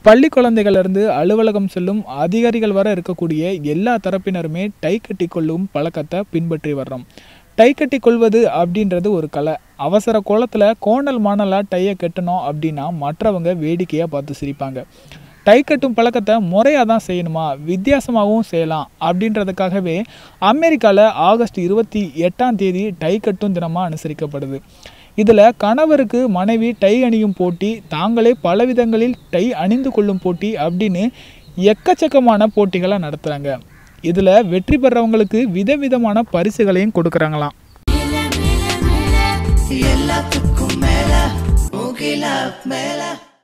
பள்ளி குழந்தைகளிலிருந்து அலுவலகம் செல்லும் அதிகாரிகள் வர இருக்கக்கூடிய எல்லா தரப்பினருமே டை கட்டி கொள்ளும் பழக்கத்தை பின்பற்றி வர்றோம் டை கட்டி கொள்வது அப்படின்றது ஒரு கலை அவசர கோலத்தில் கோணல் மாணலாக டையை கட்டணும் அப்படின்னா மற்றவங்க வேடிக்கையாக பார்த்து சிரிப்பாங்க டை கட்டும் பழக்கத்தை முறையாக தான் செய்யணுமா வித்தியாசமாகவும் செய்யலாம் அப்படின்றதுக்காகவே அமெரிக்காவில் ஆகஸ்ட் இருபத்தி எட்டாம் தேதி டை கட்டும் தினமாக அனுசரிக்கப்படுது இதில் கணவருக்கு மனைவி டை அணியும் போட்டி தாங்களே பலவிதங்களில் டை அணிந்து கொள்ளும் போட்டி அப்படின்னு எக்கச்சக்கமான போட்டிகளை நடத்துகிறாங்க இதில் வெற்றி பெறவங்களுக்கு விதவிதமான பரிசுகளையும் கொடுக்குறாங்களாம் எல்லாத்துக்கும் மேல முகில மேல